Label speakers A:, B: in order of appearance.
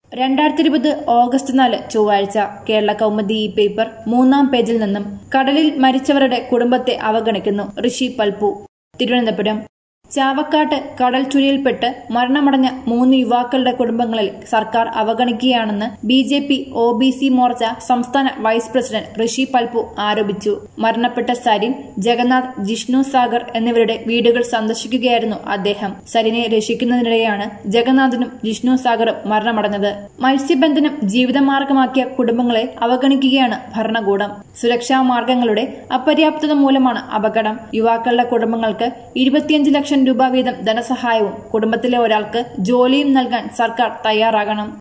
A: രണ്ടായിരത്തി ഇരുപത് ഓഗസ്റ്റ് നാല് ചൊവ്വാഴ്ച കേരള കൗമുദി ഈ പേപ്പർ മൂന്നാം പേജിൽ നിന്നും കടലിൽ മരിച്ചവരുടെ കുടുംബത്തെ അവഗണിക്കുന്നു ഋഷി പൽപു തിരുവനന്തപുരം ചാവക്കാട്ട് കടൽ ചുഴിയിൽപ്പെട്ട് മരണമടഞ്ഞ മൂന്ന് യുവാക്കളുടെ കുടുംബങ്ങളിൽ സർക്കാർ അവഗണിക്കുകയാണെന്ന് B J P O B C Morcha സംസ്ഥാന വൈസ് പ്രസിഡന്റ് ഋഷി പൽപു ആരോപിച്ചു മരണപ്പെട്ട സരിൻ ജഗന്നാഥ് ജിഷ്ണു സാഗർ എന്നിവരുടെ വീടുകൾ സന്ദർശിക്കുകയായിരുന്നു അദ്ദേഹം സരിനെ രക്ഷിക്കുന്നതിനിടെയാണ് ജഗന്നാഥിനും ജിഷ്ണു സാഗറും മരണമടഞ്ഞത് മത്സ്യബന്ധനം ജീവിതമാർഗമാക്കിയ കുടുംബങ്ങളെ അവഗണിക്കുകയാണ് ഭരണകൂടം സുരക്ഷാ മാർഗങ്ങളുടെ അപര്യാപ്തത മൂലമാണ് അപകടം യുവാക്കളുടെ കുടുംബങ്ങൾക്ക് ഇരുപത്തിയഞ്ച് ലക്ഷം രൂപ വീതം ധനസഹായവും കുടുംബത്തിലെ ഒരാൾക്ക് ജോലിയും നൽകാൻ സർക്കാർ തയ്യാറാകണം